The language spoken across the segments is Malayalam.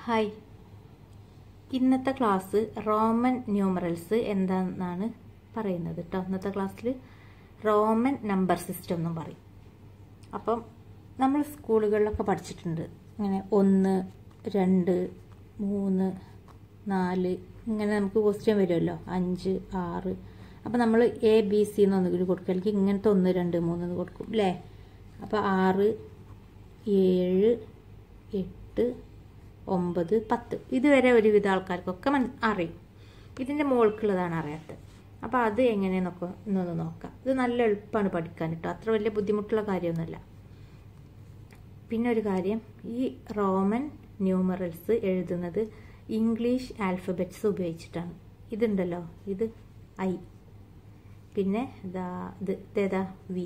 ഹായ് ഇന്നത്തെ ക്ലാസ് റോമൻ ന്യൂമറൽസ് എന്താണെന്നാണ് പറയുന്നത് കേട്ടോ ഇന്നത്തെ ക്ലാസ്സിൽ റോമൻ നമ്പർ സിസ്റ്റം എന്നും പറയും അപ്പം നമ്മൾ സ്കൂളുകളിലൊക്കെ പഠിച്ചിട്ടുണ്ട് ഇങ്ങനെ ഒന്ന് രണ്ട് മൂന്ന് നാല് ഇങ്ങനെ നമുക്ക് ക്വസ്റ്റ്യൻ വരുമല്ലോ അഞ്ച് ആറ് അപ്പം നമ്മൾ എ ബി സി എന്നൊന്നുകൂടി കൊടുക്കുക അല്ലെങ്കിൽ ഇങ്ങനത്തെ ഒന്ന് രണ്ട് മൂന്ന് എന്ന് കൊടുക്കും അല്ലേ അപ്പോൾ ആറ് ഏഴ് എട്ട് ഒമ്പത് പത്ത് ഇതുവരെ ഒരുവിധ ആൾക്കാർക്കൊക്കെ മൻ അറിയും ഇതിൻ്റെ മുകൾക്കുള്ളതാണ് അറിയാത്തത് അപ്പോൾ അത് എങ്ങനെയെന്നൊക്കെ ഇന്നൊന്ന് നോക്കാം ഇത് നല്ല എളുപ്പമാണ് പഠിക്കാൻ കേട്ടോ അത്ര വലിയ ബുദ്ധിമുട്ടുള്ള കാര്യമൊന്നുമല്ല പിന്നെ ഒരു കാര്യം ഈ റോമൻ ന്യൂമറൽസ് എഴുതുന്നത് ഇംഗ്ലീഷ് ആൽഫബറ്റ്സ് ഉപയോഗിച്ചിട്ടാണ് ഇതുണ്ടല്ലോ ഇത് ഐ പിന്നെ ഇതാ ഇത് ഇതേതാ വി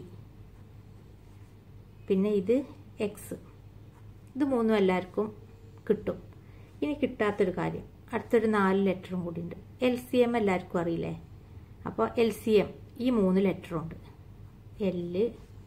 പിന്നെ ഇത് എക്സ് ഇത് മൂന്നും എല്ലാവർക്കും കിട്ടും ഇനി കിട്ടാത്തൊരു കാര്യം അടുത്തൊരു നാല് ലെറ്ററും കൂടി ഉണ്ട് എൽ സി എം എല്ലാവർക്കും അറിയില്ലേ അപ്പോൾ എൽ സി എം ഈ മൂന്ന് ലെറ്ററും ഉണ്ട് എല്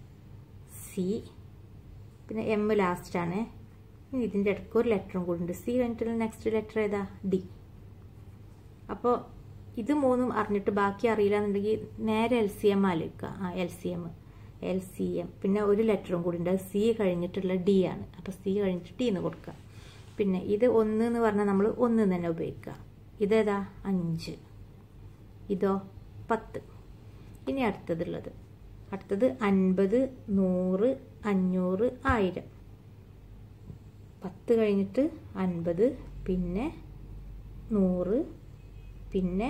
സി പിന്നെ എം ലാസ്റ്റാണ് ഇനി ഇതിൻ്റെ ഇടയ്ക്ക് ഒരു ലെറ്ററും കൂടി ഉണ്ട് സി കഴിഞ്ഞിട്ടുള്ള നെക്സ്റ്റ് ലെറ്റർ ഏതാ ഡി അപ്പോൾ ഇത് മൂന്നും അറിഞ്ഞിട്ട് ബാക്കി അറിയില്ല എന്നുണ്ടെങ്കിൽ നേരെ എൽ സി എം ആലോചിക്കുക ആ L C M L C M പിന്നെ ഒരു ലെറ്ററും കൂടി ഉണ്ട് സി കഴിഞ്ഞിട്ടുള്ള ഡി ആണ് അപ്പോൾ സി കഴിഞ്ഞിട്ട് ഡി എന്ന് കൊടുക്കുക പിന്നെ ഇത് ഒന്ന് എന്ന് പറഞ്ഞാൽ നമ്മൾ ഒന്ന് തന്നെ ഉപയോഗിക്കുക ഇതേതാ അഞ്ച് ഇതോ പത്ത് ഇനി അടുത്തതുള്ളത് അടുത്തത് അൻപത് നൂറ് അഞ്ഞൂറ് ആയിരം പത്ത് കഴിഞ്ഞിട്ട് അൻപത് പിന്നെ നൂറ് പിന്നെ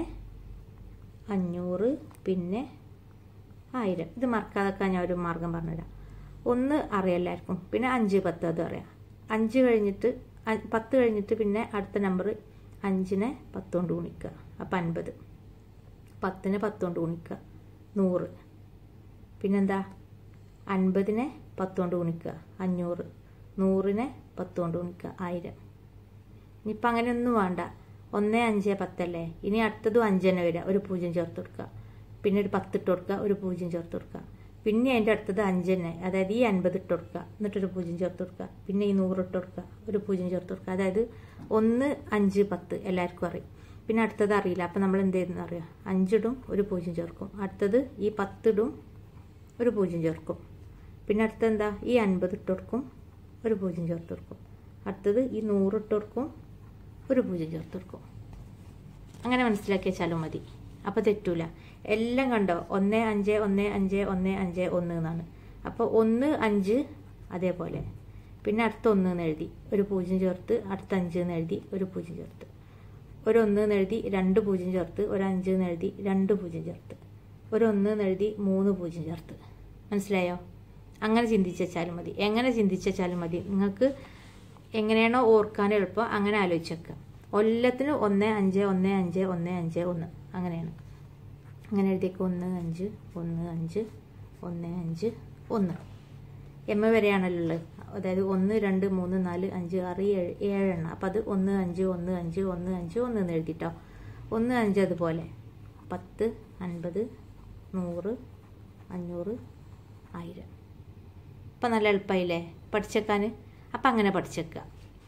അഞ്ഞൂറ് പിന്നെ ആയിരം ഇത് മറക്കാതൊക്കെ ഞാൻ ഒരു മാർഗം പറഞ്ഞുതരാം ഒന്ന് അറിയാം എല്ലാവർക്കും പിന്നെ അഞ്ച് പത്ത് അത് അറിയാം അഞ്ച് കഴിഞ്ഞിട്ട് പത്ത് കഴിഞ്ഞിട്ട് പിന്നെ അടുത്ത നമ്പർ അഞ്ചിനെ പത്ത് കൊണ്ട് ഗുണിക്കുക അപ്പം അൻപത് പത്തിന് പത്ത് കൊണ്ട് ഗുണിക്കുക നൂറ് പിന്നെന്താ അൻപതിനെ പത്ത് കൊണ്ട് ഗുണിക്കുക അഞ്ഞൂറ് നൂറിനെ പത്ത് കൊണ്ട് ഗുണിക്കുക ആയിരം ഇനിയിപ്പം അങ്ങനെയൊന്നും വേണ്ട ഒന്ന് അഞ്ച് പത്തല്ലേ ഇനി അടുത്തതും അഞ്ച് തന്നെ വരിക ഒരു പൂജ്യം ചേർത്ത് കൊടുക്കുക പിന്നെ ഒരു പത്ത് ഇട്ട് കൊടുക്കുക ഒരു പൂജ്യം ചേർത്ത് കൊടുക്കുക പിന്നെ അതിൻ്റെ അടുത്തത് അഞ്ച് തന്നെ അതായത് ഈ അൻപത് ഇട്ട് കൊടുക്കുക എന്നിട്ടൊരു പൂജ്യം ചേർത്ത് കൊടുക്കുക പിന്നെ ഈ നൂറ് ഇട്ട് കൊടുക്കുക ഒരു പൂജ്യം ചേർത്ത് കൊടുക്കുക അതായത് ഒന്ന് അഞ്ച് പത്ത് എല്ലാവർക്കും അറിയും പിന്നെ അടുത്തത് അറിയില്ല അപ്പം നമ്മൾ എന്ത് ചെയ്യുന്ന അറിയാം അഞ്ചിടും ഒരു പൂജ്യം ചേർക്കും അടുത്തത് ഈ പത്തിടും ഒരു പൂജ്യം ചേർക്കും പിന്നെ അടുത്തത് എന്താ ഈ അൻപത് ഇട്ട് കൊടുക്കും ഒരു പൂജ്യം ചേർത്ത് കൊടുക്കും അടുത്തത് ഈ നൂറ് ഇട്ട് കൊടുക്കും ഒരു പൂജ്യം ചേർത്ത് കൊടുക്കും അങ്ങനെ മനസ്സിലാക്കി വെച്ചാലും മതി അപ്പോൾ തെറ്റൂല എല്ലാം കണ്ടോ ഒന്ന് അഞ്ച് ഒന്ന് അഞ്ച് ഒന്ന് അഞ്ച് ഒന്ന് എന്നാണ് അപ്പോൾ ഒന്ന് അഞ്ച് അതേപോലെ പിന്നെ അടുത്ത ഒന്ന് എന്ന് എഴുതി ഒരു പൂജ്യം ചേർത്ത് അടുത്ത അഞ്ച് എന്ന് എഴുതി ഒരു പൂജ്യം ചേർത്ത് ഒരു ഒന്ന് എന്ന് എഴുതി രണ്ട് പൂജ്യം ചേർത്ത് ഒരു അഞ്ച് എന്ന് എഴുതി രണ്ട് പൂജ്യം ചേർത്ത് ഒരു ഒന്ന് എന്ന് എഴുതി മൂന്ന് പൂജ്യം ചേർത്ത് മനസ്സിലായോ അങ്ങനെ ചിന്തിച്ച് വെച്ചാലും മതി എങ്ങനെ ചിന്തിച്ച് വെച്ചാലും മതി നിങ്ങൾക്ക് എങ്ങനെയാണോ ഓർക്കാൻ എളുപ്പം അങ്ങനെ ആലോചിച്ച് വെക്കുക കൊല്ലത്തിന് ഒന്ന് അഞ്ച് ഒന്ന് അഞ്ച് ഒന്ന് അഞ്ച് ഒന്ന് അങ്ങനെയാണ് അങ്ങനെ എഴുതിയേക്ക് ഒന്ന് അഞ്ച് ഒന്ന് അഞ്ച് ഒന്ന് അഞ്ച് ഒന്ന് എം വരെയാണല്ലോ ഉള്ളത് അതായത് ഒന്ന് രണ്ട് മൂന്ന് നാല് അഞ്ച് ആറ് ഏഴ് ഏഴെണ്ണം അപ്പം അത് ഒന്ന് അഞ്ച് ഒന്ന് അഞ്ച് ഒന്ന് അഞ്ച് ഒന്ന് എന്ന് എഴുതിട്ടോ ഒന്ന് അഞ്ച് അതുപോലെ പത്ത് അൻപത് നൂറ് അഞ്ഞൂറ് ആയിരം അപ്പം നല്ല എളുപ്പമായില്ലേ പഠിച്ചേക്കാൻ അപ്പം അങ്ങനെ പഠിച്ചേക്കുക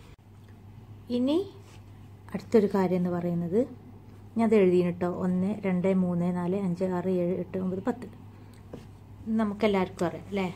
ഇനി അടുത്തൊരു കാര്യം എന്ന് പറയുന്നത് ഞാൻ അത് എഴുതിന് കേട്ടോ ഒന്ന് രണ്ട് മൂന്ന് നാല് അഞ്ച് ആറ് ഏഴ് എട്ട് ഒമ്പത് പത്ത് നമുക്കെല്ലാവർക്കും അറിയാം അല്ലേ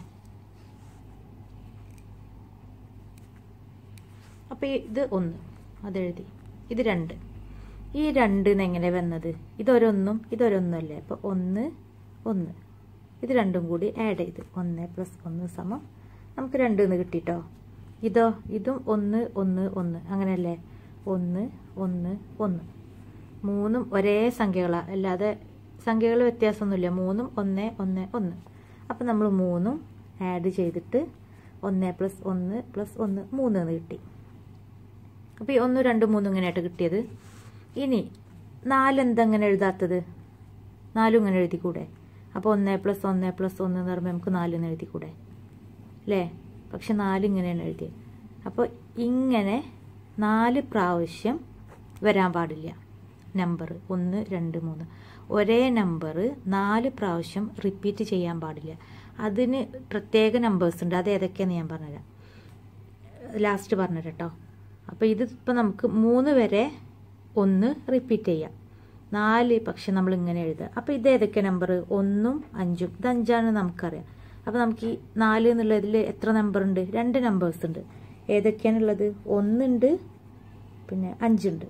അപ്പോൾ ഇത് ഒന്ന് അതെഴുതി ഇത് രണ്ട് ഈ രണ്ട് എങ്ങനെ വന്നത് ഇതൊരൊന്നും ഇതൊരൊന്നും അല്ലേ അപ്പോൾ ഒന്ന് ഒന്ന് ഇത് രണ്ടും കൂടി ആഡ് ചെയ്ത് ഒന്ന് പ്ലസ് ഒന്ന് സമം നമുക്ക് രണ്ട് എന്ന് കിട്ടിട്ടോ ഇതോ ഇതും ഒന്ന് ഒന്ന് ഒന്ന് അങ്ങനെയല്ലേ ഒന്ന് ഒന്ന് ഒന്ന് മൂന്നും ഒരേ സംഖ്യകളാണ് അല്ലാതെ സംഖ്യകൾ വ്യത്യാസമൊന്നുമില്ല മൂന്നും ഒന്ന് ഒന്ന് ഒന്ന് അപ്പം നമ്മൾ മൂന്നും ആഡ് ചെയ്തിട്ട് ഒന്ന് പ്ലസ് ഒന്ന് പ്ലസ് ഒന്ന് മൂന്ന് എന്ന് കിട്ടി അപ്പോൾ ഈ ഒന്ന് രണ്ട് മൂന്ന് ഇങ്ങനെയായിട്ട് കിട്ടിയത് ഇനി നാലെന്തെങ്ങനെ എഴുതാത്തത് നാലും ഇങ്ങനെ എഴുതിക്കൂടെ അപ്പോൾ ഒന്ന് പ്ലസ് ഒന്ന് പ്ലസ് ഒന്ന് എന്ന് പറയുമ്പോൾ നമുക്ക് നാലെന്ന് എഴുതിക്കൂടെ അല്ലേ പക്ഷെ നാല് ഇങ്ങനെയാണ് എഴുതിയത് അപ്പോൾ ഇങ്ങനെ നാല് പ്രാവശ്യം വരാൻ പാടില്ല നമ്പർ ഒന്ന് രണ്ട് മൂന്ന് ഒരേ നമ്പർ നാല് പ്രാവശ്യം റിപ്പീറ്റ് ചെയ്യാൻ പാടില്ല അതിന് പ്രത്യേക നമ്പേഴ്സ് ഉണ്ട് അത് ഏതൊക്കെയാണെന്ന് ഞാൻ പറഞ്ഞുതരാം ലാസ്റ്റ് പറഞ്ഞുതരാം കേട്ടോ അപ്പോൾ ഇത് ഇപ്പം നമുക്ക് മൂന്ന് വരെ ഒന്ന് റിപ്പീറ്റ് ചെയ്യാം നാല് പക്ഷെ നമ്മൾ ഇങ്ങനെ എഴുതുക അപ്പോൾ ഇത് ഏതൊക്കെ നമ്പർ ഒന്നും അഞ്ചും ഇത് അഞ്ചാണ് നമുക്കറിയാം അപ്പോൾ നമുക്ക് ഈ നാല് എന്നുള്ളതിൽ എത്ര നമ്പർ ഉണ്ട് രണ്ട് നമ്പേഴ്സ് ഉണ്ട് ഏതൊക്കെയാണുള്ളത് ഒന്നുണ്ട് പിന്നെ അഞ്ചുണ്ട്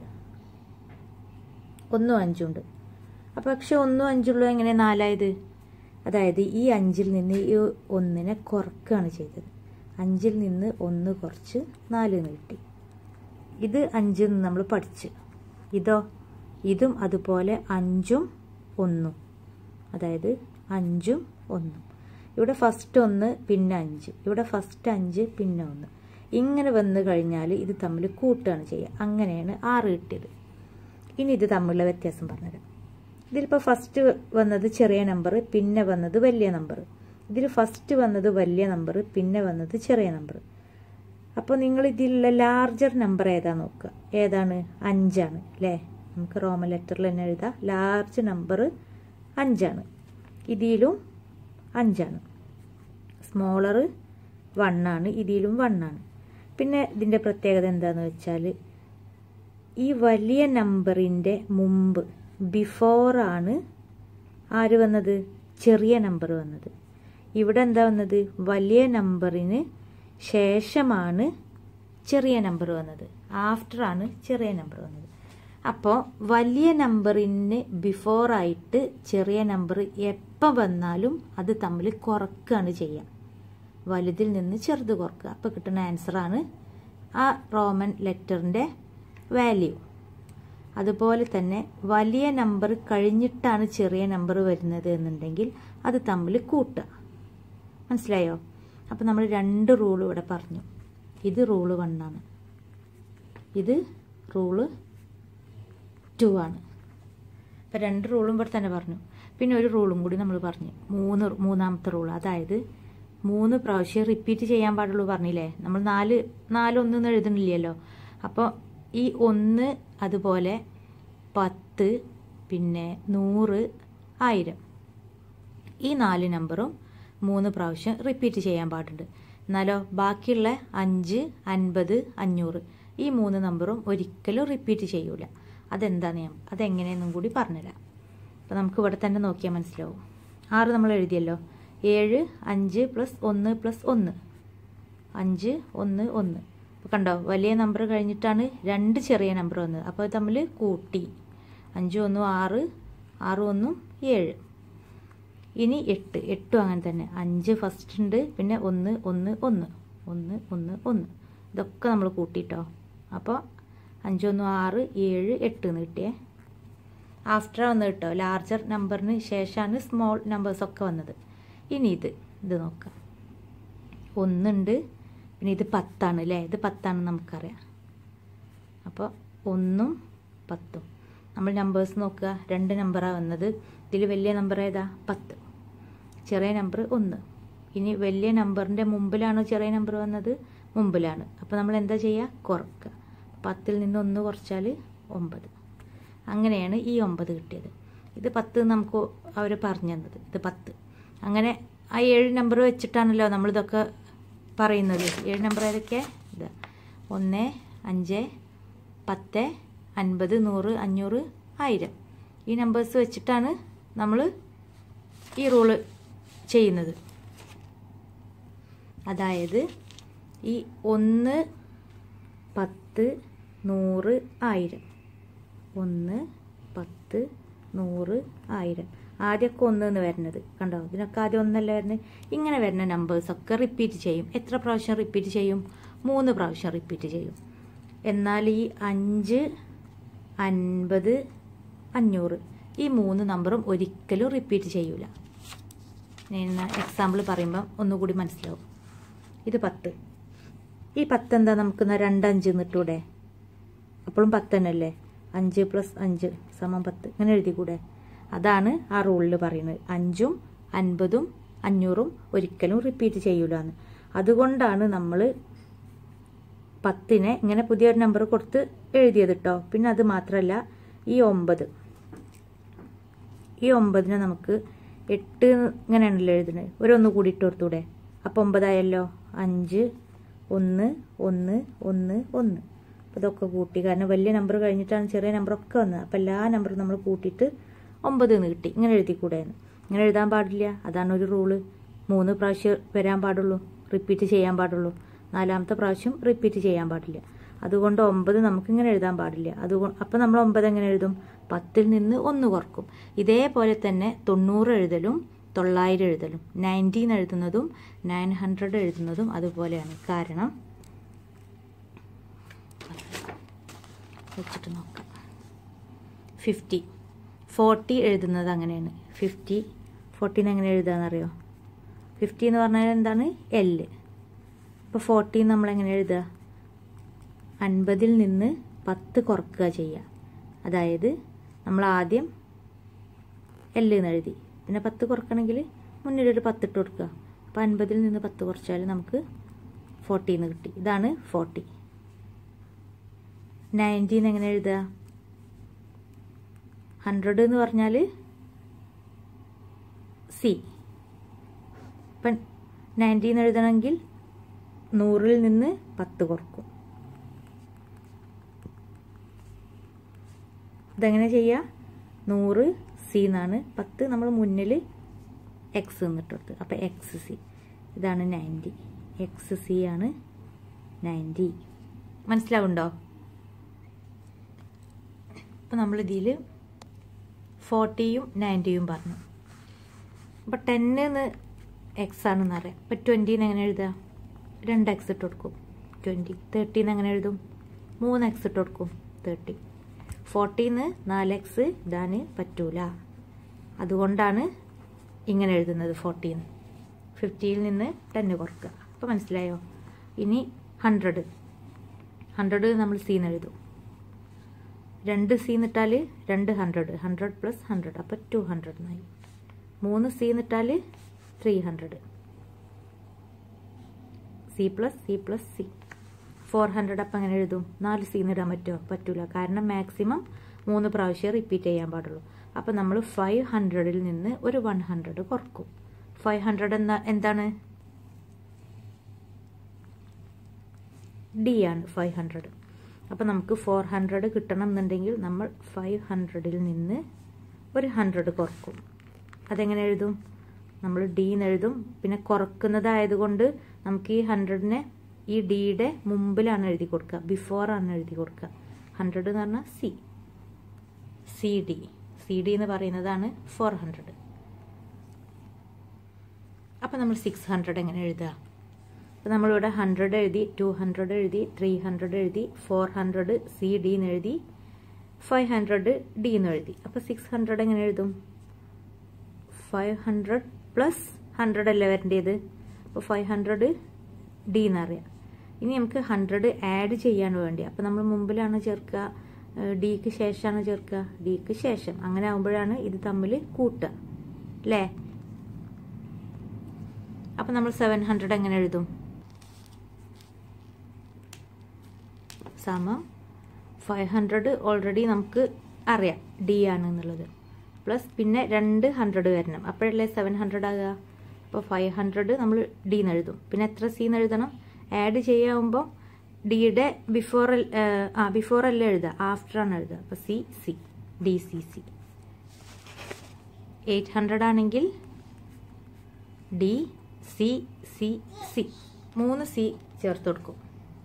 ഒന്നും അഞ്ചുണ്ട് അപ്പോൾ പക്ഷെ ഒന്നും അഞ്ചുള്ളൂ എങ്ങനെ നാലായത് അതായത് ഈ അഞ്ചിൽ നിന്ന് ഈ ഒന്നിനെ കുറക്കുകയാണ് ചെയ്തത് അഞ്ചിൽ നിന്ന് ഒന്ന് കുറച്ച് നാല് എന്ന് കിട്ടി ഇത് അഞ്ചിൽ നിന്ന് നമ്മൾ പഠിച്ച് ഇതോ ഇതും അതുപോലെ അഞ്ചും ഒന്നും അതായത് അഞ്ചും ഒന്നും ഇവിടെ ഫസ്റ്റ് ഒന്ന് പിന്നെ അഞ്ച് ഇവിടെ ഫസ്റ്റ് അഞ്ച് പിന്നെ ഒന്ന് ഇങ്ങനെ വന്നു കഴിഞ്ഞാൽ ഇത് തമ്മിൽ കൂട്ടുകയാണ് ചെയ്യുക അങ്ങനെയാണ് ആറ് കിട്ടിയത് ഇനി ഇത് തമ്മിലുള്ള വ്യത്യാസം പറഞ്ഞുതരാം ഇതിലിപ്പോൾ ഫസ്റ്റ് വന്നത് ചെറിയ നമ്പർ പിന്നെ വന്നത് വലിയ നമ്പർ ഇതിൽ ഫസ്റ്റ് വന്നത് വലിയ നമ്പർ പിന്നെ വന്നത് ചെറിയ നമ്പർ അപ്പോൾ നിങ്ങൾ ഇതിലുള്ള ലാർജർ നമ്പർ ഏതാ നോക്കുക ഏതാണ് അഞ്ചാണ് അല്ലേ നമുക്ക് റോമൻ ലെറ്ററിൽ തന്നെ എഴുതാം ലാർജ് നമ്പർ അഞ്ചാണ് ഇതിലും അഞ്ചാണ് സ്മോളർ വണ്ണാണ് ഇതിലും വണ്ണാണ് പിന്നെ ഇതിൻ്റെ പ്രത്യേകത എന്താണെന്ന് വെച്ചാൽ ഈ വലിയ നമ്പറിൻ്റെ മുമ്പ് ബിഫോറാണ് ആര് വന്നത് ചെറിയ നമ്പർ വന്നത് ഇവിടെ എന്താ വന്നത് വലിയ നമ്പറിന് ശേഷമാണ് ചെറിയ നമ്പർ വന്നത് ആഫ്റ്ററാണ് ചെറിയ നമ്പർ വന്നത് അപ്പോൾ വലിയ നമ്പറിന് ബിഫോറായിട്ട് ചെറിയ നമ്പർ എപ്പോൾ വന്നാലും അത് തമ്മിൽ കുറക്കുകയാണ് ചെയ്യുക വലുതിൽ നിന്ന് ചെറുത് കുറക്കുക അപ്പോൾ കിട്ടുന്ന ആൻസറാണ് ആ റോമൻ ലെറ്ററിൻ്റെ വാല്യൂ അതുപോലെ തന്നെ വലിയ നമ്പർ കഴിഞ്ഞിട്ടാണ് ചെറിയ നമ്പർ വരുന്നത് എന്നുണ്ടെങ്കിൽ അത് തമ്മിൽ കൂട്ടുക മനസ്സിലായോ അപ്പോൾ നമ്മൾ രണ്ട് റൂൾ ഇവിടെ പറഞ്ഞു ഇത് റൂള് വണ്ണാണ് ഇത് റൂള് ടു ആണ് അപ്പം രണ്ട് റൂളും ഇവിടെ തന്നെ പറഞ്ഞു പിന്നെ ഒരു റൂളും കൂടി നമ്മൾ പറഞ്ഞു മൂന്ന് മൂന്നാമത്തെ റൂൾ അതായത് മൂന്ന് പ്രാവശ്യം റിപ്പീറ്റ് ചെയ്യാൻ പാടുള്ളൂ പറഞ്ഞില്ലേ നമ്മൾ നാല് നാലൊന്നും എഴുതണില്ലല്ലോ അപ്പോൾ ഈ ഒന്ന് അതുപോലെ പത്ത് പിന്നെ നൂറ് ആയിരം ഈ നാല് നമ്പറും മൂന്ന് പ്രാവശ്യം റിപ്പീറ്റ് ചെയ്യാൻ പാടുണ്ട് എന്നാലോ ബാക്കിയുള്ള അഞ്ച് അൻപത് അഞ്ഞൂറ് ഈ മൂന്ന് നമ്പറും ഒരിക്കലും റിപ്പീറ്റ് ചെയ്യൂല അതെന്താ നിയമം അതെങ്ങനെയെന്നും കൂടി പറഞ്ഞുതരാം അപ്പോൾ നമുക്ക് ഇവിടെ തന്നെ നോക്കിയാൽ മനസ്സിലാവും ആറ് നമ്മൾ എഴുതിയല്ലോ ഏഴ് അഞ്ച് പ്ലസ് ഒന്ന് പ്ലസ് ഒന്ന് അഞ്ച് ഒന്ന് ഒന്ന് അപ്പോൾ കണ്ടോ വലിയ നമ്പർ കഴിഞ്ഞിട്ടാണ് രണ്ട് ചെറിയ നമ്പർ വന്നത് അപ്പോൾ തമ്മിൽ കൂട്ടി അഞ്ച് ഒന്നും ആറ് ആറ് ഒന്നും ഏഴ് ഇനി എട്ട് എട്ടും അങ്ങനെ തന്നെ അഞ്ച് ഫസ്റ്റ് ഉണ്ട് പിന്നെ ഒന്ന് ഒന്ന് ഒന്ന് ഒന്ന് ഒന്ന് ഒന്ന് ഇതൊക്കെ നമ്മൾ കൂട്ടിട്ടോ അപ്പോൾ അഞ്ചൊന്നും ആറ് ഏഴ് എട്ട് എന്ന് കിട്ടിയേ ആഫ്റ്റർ വന്ന് കിട്ടോ ലാർജർ നമ്പറിന് ശേഷമാണ് സ്മോൾ നമ്പേഴ്സൊക്കെ വന്നത് ഇനി ഇത് ഇത് നോക്കാം ഒന്നുണ്ട് പിന്നെ ഇത് പത്താണ് അല്ലേ ഇത് പത്താണെന്ന് നമുക്കറിയാം അപ്പോൾ ഒന്നും പത്തും നമ്മൾ നമ്പേഴ്സ് നോക്കുക രണ്ട് നമ്പറാണ് വന്നത് ഇതിൽ വലിയ നമ്പർ ഏതാ പത്ത് ചെറിയ നമ്പർ ഒന്ന് ഇനി വലിയ നമ്പറിൻ്റെ മുമ്പിലാണോ ചെറിയ നമ്പർ വന്നത് മുമ്പിലാണ് അപ്പോൾ നമ്മൾ എന്താ ചെയ്യുക കുറക്കുക പത്തിൽ നിന്ന് ഒന്ന് കുറച്ചാൽ ഒമ്പത് അങ്ങനെയാണ് ഈ ഒമ്പത് കിട്ടിയത് ഇത് പത്ത് നമുക്ക് അവർ പറഞ്ഞു തന്നത് ഇത് പത്ത് അങ്ങനെ ആ ഏഴ് നമ്പർ വെച്ചിട്ടാണല്ലോ നമ്മളിതൊക്കെ പറയുന്നത് ഏഴ് നമ്പർ ഏതൊക്കെ ഇത് ഒന്ന് അഞ്ച് പത്ത് അൻപത് നൂറ് അഞ്ഞൂറ് ആയിരം ഈ നമ്പേഴ്സ് വെച്ചിട്ടാണ് നമ്മൾ ഈ റൂള് ചെയ്യുന്നത് അതായത് ഈ ഒന്ന് പത്ത് നൂറ് ആയിരം ഒന്ന് പത്ത് നൂറ് ആയിരം ആദ്യമൊക്കെ ഒന്ന് എന്ന് വരുന്നത് കണ്ടോ ഇതിനൊക്കെ ആദ്യം ഒന്നല്ല വരുന്നത് ഇങ്ങനെ വരുന്ന നമ്പേഴ്സൊക്കെ റിപ്പീറ്റ് ചെയ്യും എത്ര പ്രാവശ്യം റിപ്പീറ്റ് ചെയ്യും മൂന്ന് പ്രാവശ്യം റിപ്പീറ്റ് ചെയ്യും എന്നാൽ ഈ അഞ്ച് അൻപത് അഞ്ഞൂറ് ഈ മൂന്ന് നമ്പറും ഒരിക്കലും റിപ്പീറ്റ് ചെയ്യൂല ഞാൻ എക്സാമ്പിൾ പറയുമ്പം ഒന്നുകൂടി മനസ്സിലാവും ഇത് പത്ത് ഈ പത്ത് എന്താ നമുക്ക് രണ്ടഞ്ച് നിട്ടൂടെ അപ്പോഴും പത്ത് തന്നെയല്ലേ അഞ്ച് പ്ലസ് അഞ്ച് സമം പത്ത് ഇങ്ങനെ എഴുതിക്കൂടെ അതാണ് ആ റൂളിൽ പറയുന്നത് അഞ്ചും അൻപതും അഞ്ഞൂറും ഒരിക്കലും റിപ്പീറ്റ് ചെയ്യൂല എന്ന് അതുകൊണ്ടാണ് നമ്മൾ പത്തിനെ ഇങ്ങനെ പുതിയൊരു നമ്പർ കൊടുത്ത് എഴുതിയത് കേട്ടോ പിന്നെ അത് മാത്രമല്ല ഈ ഒമ്പത് ഈ ഒമ്പതിനെ നമുക്ക് എട്ട് ഇങ്ങനെയാണല്ലോ എഴുതുന്നത് ഒരൊന്ന് കൂടി ഇട്ട് കൊടുത്തൂടെ അപ്പോൾ ഒമ്പതായല്ലോ അഞ്ച് ഒന്ന് ഒന്ന് ഒന്ന് ഒന്ന് അപ്പോൾ ഇതൊക്കെ കൂട്ടി കാരണം വലിയ നമ്പർ കഴിഞ്ഞിട്ടാണ് ചെറിയ നമ്പറൊക്കെ വന്നത് അപ്പോൾ എല്ലാ നമ്പറും നമ്മൾ കൂട്ടിയിട്ട് ഒമ്പത് എന്ന് കിട്ടി ഇങ്ങനെ എഴുതിക്കൂടായിരുന്നു ഇങ്ങനെ എഴുതാൻ പാടില്ല അതാണ് ഒരു റൂള് മൂന്ന് പ്രാവശ്യം വരാൻ പാടുള്ളൂ റിപ്പീറ്റ് ചെയ്യാൻ പാടുള്ളൂ നാലാമത്തെ പ്രാവശ്യം റിപ്പീറ്റ് ചെയ്യാൻ പാടില്ല അതുകൊണ്ട് ഒമ്പത് നമുക്ക് ഇങ്ങനെ എഴുതാൻ പാടില്ല അതുകൊണ്ട് അപ്പം നമ്മൾ ഒമ്പത് എങ്ങനെ എഴുതും പത്തിൽ നിന്ന് ഒന്ന് കുറക്കും ഇതേപോലെ തന്നെ തൊണ്ണൂറ് എഴുതലും തൊള്ളായിരം എഴുതലും നയൻറ്റീൻ എഴുതുന്നതും നയൻ ഹൺഡ്രഡ് എഴുതുന്നതും അതുപോലെയാണ് കാരണം വെച്ചിട്ട് നോക്കാം ഫിഫ്റ്റി ഫോർട്ടി എഴുതുന്നത് അങ്ങനെയാണ് ഫിഫ്റ്റി ഫോർട്ടീൻ എങ്ങനെ എഴുതാന്നറിയോ ഫിഫ്റ്റി എന്ന് പറഞ്ഞാൽ എന്താണ് എല്ല് ഇപ്പോൾ ഫോർട്ടീൻ നമ്മൾ എങ്ങനെ എഴുതുക അൻപതിൽ നിന്ന് പത്ത് കുറക്കുക ചെയ്യുക അതായത് നമ്മൾ ആദ്യം എല്ല് എന്ന് എഴുതി പിന്നെ പത്ത് കുറക്കണമെങ്കിൽ മുന്നിലൊരു പത്ത് ഇട്ട് കൊടുക്കുക അപ്പോൾ അൻപതിൽ നിന്ന് പത്ത് കുറച്ചാൽ നമുക്ക് ഫോർട്ടീന്ന് കിട്ടി ഇതാണ് ഫോർട്ടി നയൻറ്റീൻ എങ്ങനെ എഴുതുക ഹൺഡ്രഡ് എന്ന് പറഞ്ഞാൽ സി ഇപ്പം നയൻറ്റീൻ എഴുതണമെങ്കിൽ നൂറിൽ നിന്ന് പത്ത് കുറക്കും ഇതെങ്ങനെ ചെയ്യുക നൂറ് സി എന്നാണ് പത്ത് നമ്മൾ മുന്നിൽ എക്സ് എന്നിട്ട് കൊടുത്ത് അപ്പോൾ എക്സ് സി ഇതാണ് നയൻറ്റി എക്സ് സി ആണ് നയൻറ്റി മനസ്സിലാവുണ്ടോ അപ്പോൾ നമ്മൾ ഇതിൽ ഫോർട്ടിയും നയൻറ്റിയും പറഞ്ഞു അപ്പോൾ ടെന്നിന്ന് എക്സ് ആണെന്ന് അറിയാം അപ്പോൾ ട്വൻറ്റീന്ന് എങ്ങനെ എഴുതുക രണ്ട് എക്സ് ഇട്ട് കൊടുക്കും ട്വൻറ്റി തേർട്ടീന്ന് എങ്ങനെ എഴുതും മൂന്ന് എക്സ് ഇട്ട് കൊടുക്കും തേർട്ടി ഫോർട്ടീന്ന് നാല് എക്സ് ഇടാൻ പറ്റൂല അതുകൊണ്ടാണ് ഇങ്ങനെ എഴുതുന്നത് ഫോർട്ടീന്ന് ഫിഫ്റ്റിയിൽ നിന്ന് ടെന്ന് കുറക്കുക അപ്പോൾ മനസ്സിലായോ ഇനി ഹൺഡ്രഡ് ഹൺഡ്രഡ് നമ്മൾ സീന്ന് എഴുതും രണ്ട് സി നിട്ടാൽ രണ്ട് ഹൺഡ്രഡ് ഹൺഡ്രഡ് പ്ലസ് ഹൺഡ്രഡ് അപ്പോൾ ടു ഹൺഡ്രഡ് എന്നായി മൂന്ന് സി നിട്ടാൽ three hundred C plus C plus C four hundred അപ്പം അങ്ങനെ എഴുതും നാല് സി ഇടാൻ പറ്റുമോ പറ്റൂല കാരണം മാക്സിമം മൂന്ന് പ്രാവശ്യം റിപ്പീറ്റ് ചെയ്യാൻ പാടുള്ളൂ അപ്പം നമ്മൾ ഫൈവ് ഹൺഡ്രഡിൽ നിന്ന് ഒരു വൺ ഹൺഡ്രഡ് കുറക്കും ഫൈവ് ഹൺഡ്രഡ് എന്താ എന്താണ് ഡി ആണ് ഫൈവ് ഹൺഡ്രഡ് അപ്പം നമുക്ക് ഫോർ ഹൺഡ്രഡ് കിട്ടണം എന്നുണ്ടെങ്കിൽ നമ്മൾ ഫൈവ് ഹൺഡ്രഡിൽ നിന്ന് ഒരു ഹൺഡ്രഡ് കുറക്കും അതെങ്ങനെ എഴുതും നമ്മൾ ഡീന്ന് എഴുതും പിന്നെ കുറക്കുന്നതായതുകൊണ്ട് നമുക്ക് ഈ ഹൺഡ്രഡിനെ ഈ ഡിയുടെ മുമ്പിലാണ് എഴുതി കൊടുക്കുക ബിഫോർ ആണ് എഴുതി കൊടുക്കുക ഹൺഡ്രഡ് എന്ന് പറഞ്ഞാൽ C C D C D എന്ന് പറയുന്നതാണ് ഫോർ ഹൺഡ്രഡ് അപ്പം നമ്മൾ സിക്സ് ഹൺഡ്രഡ് എങ്ങനെ എഴുതുക അപ്പം നമ്മളിവിടെ ഹൺഡ്രഡ് എഴുതി ടു ഹൺഡ്രഡ് എഴുതി ത്രീ ഹൺഡ്രഡ് എഴുതി ഫോർ ഹൺഡ്രഡ് സി ഡി എന്ന് എഴുതി ഫൈവ് ഹൺഡ്രഡ് ഡി എന്ന് എഴുതി അപ്പോൾ സിക്സ് ഹൺഡ്രഡ് എങ്ങനെ എഴുതും ഫൈവ് ഹൺഡ്രഡ് പ്ലസ് ഹൺഡ്രഡ് അല്ലേ വരേണ്ടത് അപ്പോൾ ഫൈവ് ഹൺഡ്രഡ് ഡി എന്നറിയാം ഇനി നമുക്ക് ഹൺഡ്രഡ് ആഡ് ചെയ്യാൻ വേണ്ടി അപ്പോൾ നമ്മൾ മുമ്പിലാണ് ചേർക്കുക ഡിക്ക് ശേഷമാണ് ചേർക്കുക ഡിക്ക് ശേഷം അങ്ങനെ ആകുമ്പോഴാണ് ഇത് തമ്മിൽ കൂട്ടുക അല്ലേ അപ്പം നമ്മൾ സെവൻ ഹൺഡ്രഡ് എങ്ങനെ എഴുതും സമം ഫൈവ് ഹൺഡ്രഡ് ഓൾറെഡി നമുക്ക് അറിയാം ഡി ആണ് എന്നുള്ളത് പ്ലസ് പിന്നെ രണ്ട് ഹൺഡ്രഡ് വരണം അപ്പോഴല്ലേ സെവൻ ഹൺഡ്രഡ് ആകുക അപ്പോൾ ഫൈവ് ഹൺഡ്രഡ് നമ്മൾ ഡി എന്ന് എഴുതും പിന്നെ എത്ര സി എന്ന് എഴുതണം ആഡ് ചെയ്യാവുമ്പോൾ ഡിയുടെ ബിഫോർ ആ ബിഫോർ അല്ലേ എഴുതുക ആഫ്റ്റർ ആണ് എഴുതുക അപ്പോൾ C C D C C eight hundred ആണെങ്കിൽ ഡി സി സി സി മൂന്ന് സി ചേർത്ത് കൊടുക്കും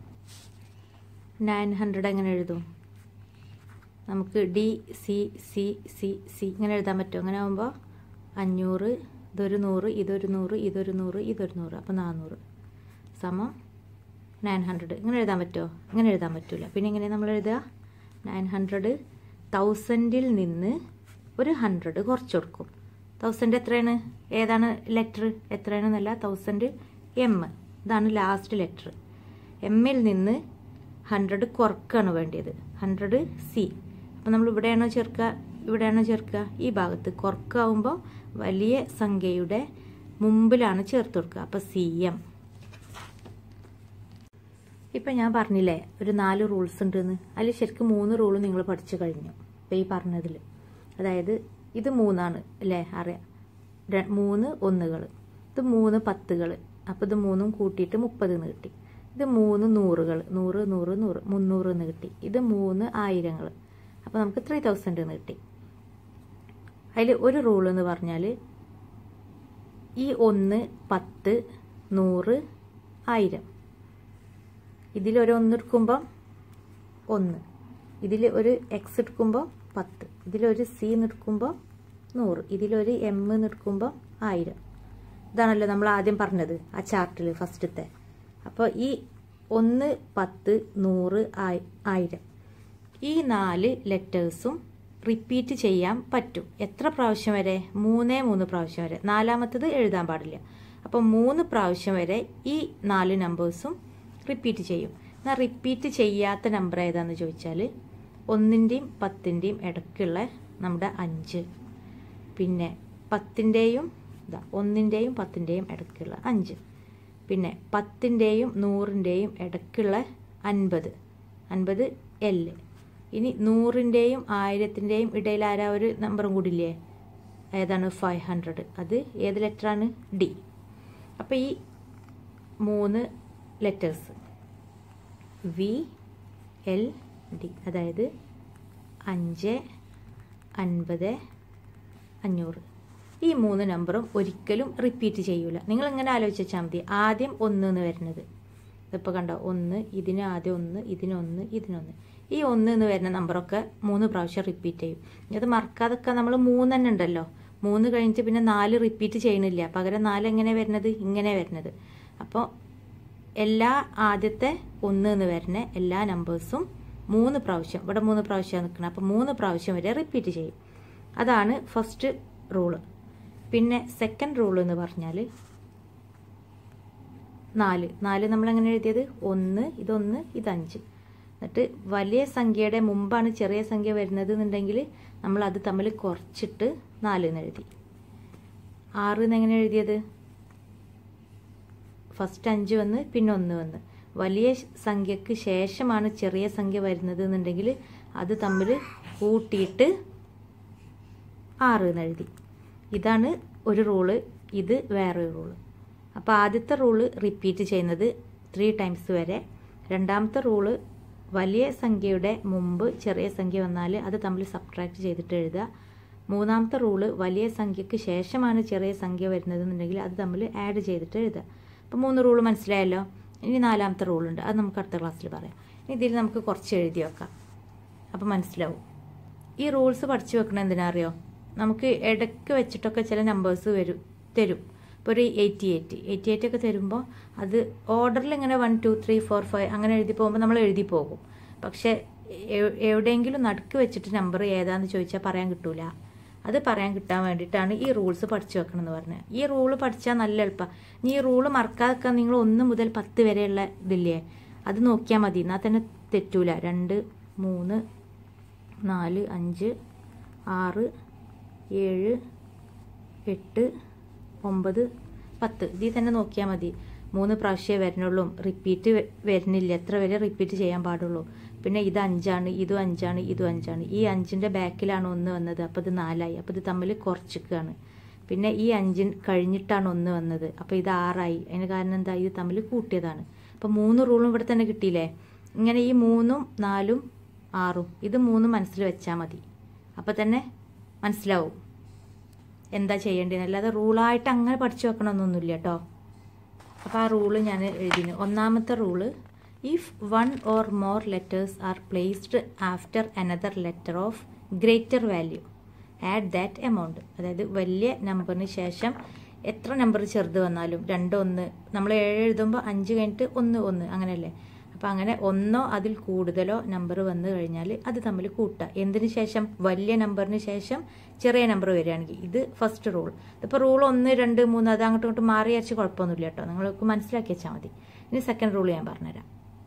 നയൻ ഹൺഡ്രഡ് എങ്ങനെ എഴുതും നമുക്ക് D C C C C ഇങ്ങനെ എഴുതാൻ പറ്റും അങ്ങനെ ആകുമ്പോൾ അഞ്ഞൂറ് ഇതൊരു നൂറ് ഇതൊരു നൂറ് ഇതൊരു നൂറ് ഇതൊരു നൂറ് അപ്പോൾ നാനൂറ് സമം നയൻ ഹൺഡ്രഡ് ഇങ്ങനെ എഴുതാൻ പറ്റുമോ ഇങ്ങനെ എഴുതാൻ പറ്റില്ല പിന്നെ എങ്ങനെ നമ്മൾ എഴുതുക നയൻ ഹൺഡ്രഡ് തൗസൻഡിൽ നിന്ന് ഒരു ഹൺഡ്രഡ് കുറച്ച് കൊടുക്കും തൗസൻഡ് എത്രയാണ് ഏതാണ് ലെറ്റർ എത്രയാണെന്നല്ല തൗസൻഡ് എം ഇതാണ് ലാസ്റ്റ് ലെറ്റർ എമ്മിൽ നിന്ന് ഹൺഡ്രഡ് കുറക്കാണ് വേണ്ടിയത് ഹൺഡ്രഡ് സി അപ്പോൾ നമ്മൾ ഇവിടെയാണോ ചേർക്കുക ഇവിടെയാണോ ചേർക്കുക ഈ ഭാഗത്ത് കുറക്കാവുമ്പോൾ വലിയ സംഖ്യയുടെ മുമ്പിലാണ് ചേർത്ത് കൊടുക്കുക അപ്പോൾ സി എം ഇപ്പം ഞാൻ പറഞ്ഞില്ലേ ഒരു നാല് റൂൾസ് ഉണ്ടെന്ന് അതിൽ ശരിക്കും മൂന്ന് റൂൾ നിങ്ങൾ പഠിച്ചു കഴിഞ്ഞു ഇപ്പം ഈ പറഞ്ഞതിൽ അതായത് ഇത് മൂന്നാണ് അല്ലേ അറിയാം മൂന്ന് ഒന്നുകൾ ഇത് മൂന്ന് പത്തുകൾ അപ്പോൾ ഇത് മൂന്നും കൂട്ടിയിട്ട് മുപ്പത് എന്ന് കിട്ടി ഇത് മൂന്ന് നൂറുകൾ നൂറ് നൂറ് നൂറ് മുന്നൂറ് എന്ന് കിട്ടി ഇത് മൂന്ന് ആയിരങ്ങൾ അപ്പോൾ നമുക്ക് ത്രീ തൗസൻഡ് എന്ന് കിട്ടി അതിൽ ഒരു റൂൾ എന്ന് പറഞ്ഞാൽ ഈ ഒന്ന് പത്ത് നൂറ് ആയിരം ഇതിലൊരു ഒന്ന് എടുക്കുമ്പം ഒന്ന് ഇതിൽ ഒരു എക്സ് എടുക്കുമ്പോൾ പത്ത് ഇതിലൊരു സി എടുക്കുമ്പോൾ നൂറ് ഇതിലൊരു എം എടുക്കുമ്പോൾ ആയിരം ഇതാണല്ലോ നമ്മൾ ആദ്യം പറഞ്ഞത് ആ ചാർട്ടിൽ ഫസ്റ്റത്തെ അപ്പോൾ ഈ ഒന്ന് പത്ത് നൂറ് ആയിരം ഈ നാല് ലെറ്റേഴ്സും റിപ്പീറ്റ് ചെയ്യാൻ പറ്റും എത്ര പ്രാവശ്യം വരെ മൂന്നേ മൂന്ന് പ്രാവശ്യം വരെ നാലാമത്തത് എഴുതാൻ പാടില്ല അപ്പോൾ മൂന്ന് പ്രാവശ്യം വരെ ഈ നാല് നമ്പേഴ്സും റിപ്പീറ്റ് ചെയ്യും എന്നാൽ റിപ്പീറ്റ് ചെയ്യാത്ത നമ്പർ ഏതാന്ന് ചോദിച്ചാൽ ഒന്നിൻ്റെയും പത്തിൻ്റെയും ഇടയ്ക്കുള്ള നമ്മുടെ അഞ്ച് പിന്നെ പത്തിൻ്റെയും ഇതാ ഒന്നിൻ്റെയും പത്തിൻ്റെയും ഇടയ്ക്കുള്ള അഞ്ച് പിന്നെ പത്തിൻ്റെയും നൂറിൻ്റെയും ഇടയ്ക്കുള്ള അൻപത് അൻപത് എല് ഇനി നൂറിൻ്റെയും ആയിരത്തിൻ്റെയും ഇടയിൽ ആരാ ഒരു നമ്പറും കൂടില്ലേ ഏതാണ് ഫൈവ് ഹൺഡ്രഡ് അത് ഏത് ലെറ്ററാണ് ഡി അപ്പോൾ ഈ മൂന്ന് ലെറ്റേഴ്സ് വി എൽ ഡി അതായത് അഞ്ച് അൻപത് അഞ്ഞൂറ് ഈ മൂന്ന് നമ്പറും ഒരിക്കലും റിപ്പീറ്റ് ചെയ്യൂല നിങ്ങൾ ഇങ്ങനെ ആലോചിച്ച് വെച്ചാൽ മതി ആദ്യം ഒന്ന് എന്ന് വരുന്നത് ഇതിപ്പോൾ കണ്ടോ ഒന്ന് ഇതിന് ആദ്യം ഒന്ന് ഇതിനൊന്ന് ഇതിനൊന്ന് ഈ ഒന്ന് എന്ന് വരുന്ന നമ്പറൊക്കെ മൂന്ന് പ്രാവശ്യം റിപ്പീറ്റ് ചെയ്യും ഇത് മറക്കാതൊക്കെ നമ്മൾ മൂന്ന് തന്നെ ഉണ്ടല്ലോ മൂന്ന് കഴിഞ്ഞിട്ട് പിന്നെ നാല് റിപ്പീറ്റ് ചെയ്യണില്ല പകരം നാല് എങ്ങനെ വരുന്നത് ഇങ്ങനെ വരുന്നത് അപ്പോൾ എല്ലാ ആദ്യത്തെ ഒന്ന് എന്ന് വരുന്ന എല്ലാ നമ്പേഴ്സും മൂന്ന് പ്രാവശ്യം ഇവിടെ മൂന്ന് പ്രാവശ്യം നിൽക്കണം അപ്പോൾ മൂന്ന് പ്രാവശ്യം വരെ റിപ്പീറ്റ് ചെയ്യും അതാണ് ഫസ്റ്റ് റൂള് പിന്നെ സെക്കൻഡ് റൂൾ എന്ന് പറഞ്ഞാൽ നാല് നാല് നമ്മൾ എങ്ങനെ എഴുതിയത് ഒന്ന് ഇതൊന്ന് ഇതഞ്ച് എന്നിട്ട് വലിയ സംഖ്യയുടെ മുമ്പാണ് ചെറിയ സംഖ്യ വരുന്നത് എന്നുണ്ടെങ്കിൽ നമ്മൾ അത് തമ്മിൽ കുറച്ചിട്ട് നാല് എന്ന് എഴുതി ആറ് എന്ന് എങ്ങനെ എഴുതിയത് ഫസ്റ്റ് അഞ്ച് വന്ന് പിന്നെ ഒന്ന് വന്ന് വലിയ സംഖ്യക്ക് ശേഷമാണ് ചെറിയ സംഖ്യ വരുന്നത് എന്നുണ്ടെങ്കിൽ അത് തമ്മിൽ കൂട്ടിയിട്ട് ആറ് എന്ന് എഴുതി ഇതാണ് ഒരു റൂള് ഇത് വേറൊരു റൂള് അപ്പോൾ ആദ്യത്തെ റൂള് റിപ്പീറ്റ് ചെയ്യുന്നത് ത്രീ ടൈംസ് വരെ രണ്ടാമത്തെ റൂള് വലിയ സംഖ്യയുടെ മുമ്പ് ചെറിയ സംഖ്യ വന്നാൽ അത് തമ്മിൽ സബ്ട്രാക്ട് ചെയ്തിട്ട് എഴുതുക മൂന്നാമത്തെ റൂള് വലിയ സംഖ്യക്ക് ശേഷമാണ് ചെറിയ സംഖ്യ വരുന്നത് എന്നുണ്ടെങ്കിൽ അത് തമ്മിൽ ആഡ് ചെയ്തിട്ട് എഴുതുക അപ്പോൾ മൂന്ന് റൂള് മനസ്സിലായല്ലോ ഇനി നാലാമത്തെ റൂളുണ്ട് അത് നമുക്ക് അടുത്ത ക്ലാസ്സിൽ പറയാം ഇനി ഇതിൽ നമുക്ക് കുറച്ച് എഴുതി വെക്കാം അപ്പോൾ മനസ്സിലാവും ഈ റൂൾസ് പഠിച്ചു വെക്കണം എന്തിനാ അറിയോ നമുക്ക് ഇടയ്ക്ക് വെച്ചിട്ടൊക്കെ ചില നമ്പേഴ്സ് വരും തരും ഇപ്പോൾ ഒരു എയ്റ്റി എയ്റ്റ് എയ്റ്റി എയ്റ്റ് ഒക്കെ തരുമ്പോൾ അത് ഓർഡറിൽ ഇങ്ങനെ one two three four five അങ്ങനെ എഴുതി പോകുമ്പോൾ നമ്മൾ എഴുതി പോകും പക്ഷേ എവിടെയെങ്കിലും നടുക്ക് വെച്ചിട്ട് നമ്പർ ഏതാന്ന് ചോദിച്ചാൽ പറയാൻ കിട്ടൂല അത് പറയാൻ കിട്ടാൻ വേണ്ടിയിട്ടാണ് ഈ റൂൾസ് പഠിച്ചു വെക്കണം എന്ന് പറഞ്ഞത് ഈ റൂള് പഠിച്ചാൽ നല്ല എളുപ്പമാണ് ഇനി ഈ റൂള് മറക്കാതെ നിങ്ങൾ ഒന്ന് മുതൽ പത്ത് വരെയുള്ള ഇതില്ലേ അത് നോക്കിയാൽ മതി എന്നാൽ തന്നെ തെറ്റൂല രണ്ട് മൂന്ന് നാല് അഞ്ച് ആറ് ഏഴ് എട്ട് ഒമ്പത് പത്ത് ഇതിൽ തന്നെ നോക്കിയാൽ മതി മൂന്ന് പ്രാവശ്യമേ വരുന്നുള്ളൂ റിപ്പീറ്റ് വരുന്നില്ല എത്ര വരെ റിപ്പീറ്റ് ചെയ്യാൻ പാടുള്ളൂ പിന്നെ ഇത് അഞ്ചാണ് ഇതും അഞ്ചാണ് ഇതും അഞ്ചാണ് ഈ അഞ്ചിൻ്റെ ബാക്കിലാണ് ഒന്ന് വന്നത് അപ്പോൾ ഇത് നാലായി അപ്പോൾ ഇത് തമ്മിൽ കുറച്ചിക്കുകയാണ് പിന്നെ ഈ അഞ്ചിൻ കഴിഞ്ഞിട്ടാണ് ഒന്ന് വന്നത് അപ്പോൾ ഇത് ആറായി അതിന് കാരണം എന്താ ഇത് തമ്മിൽ കൂട്ടിയതാണ് അപ്പോൾ മൂന്ന് റൂളും ഇവിടെ തന്നെ കിട്ടിയില്ലേ ഇങ്ങനെ ഈ മൂന്നും നാലും ആറും ഇത് മൂന്നും മനസ്സിൽ വെച്ചാൽ മതി അപ്പോൾ തന്നെ മനസ്സിലാവും എന്താ ചെയ്യേണ്ടത് അല്ലാതെ റൂളായിട്ട് അങ്ങനെ പഠിച്ചു വെക്കണമെന്നൊന്നുമില്ല കേട്ടോ അപ്പോൾ ആ റൂള് ഞാൻ എഴുതിന് ഒന്നാമത്തെ rule if one or more letters are placed after another letter of greater value add that amount അതായത് വലിയ നമ്പറിന് ശേഷം എത്ര നമ്പർ ചെറുത് വന്നാലും രണ്ടൊന്ന് നമ്മൾ ഏഴ് എഴുതുമ്പോൾ അഞ്ച് കഴിഞ്ഞിട്ട് ഒന്ന് ഒന്ന് അങ്ങനെയല്ലേ അപ്പോൾ അങ്ങനെ ഒന്നോ അതിൽ കൂടുതലോ നമ്പർ വന്നു കഴിഞ്ഞാൽ അത് തമ്മിൽ കൂട്ടുക എന്തിന് ശേഷം വലിയ നമ്പറിന് ശേഷം ചെറിയ നമ്പർ വരികയാണെങ്കിൽ ഇത് ഫസ്റ്റ് റൂൾ ഇതിപ്പോൾ റൂൾ ഒന്ന് രണ്ട് മൂന്ന് അത് അങ്ങോട്ടും ഇങ്ങോട്ടും മാറി അരച്ച് കുഴപ്പമൊന്നുമില്ല കേട്ടോ നിങ്ങൾക്ക് മനസ്സിലാക്കി വെച്ചാൽ മതി ഇനി സെക്കൻഡ് റൂൾ ഞാൻ പറഞ്ഞുതരാം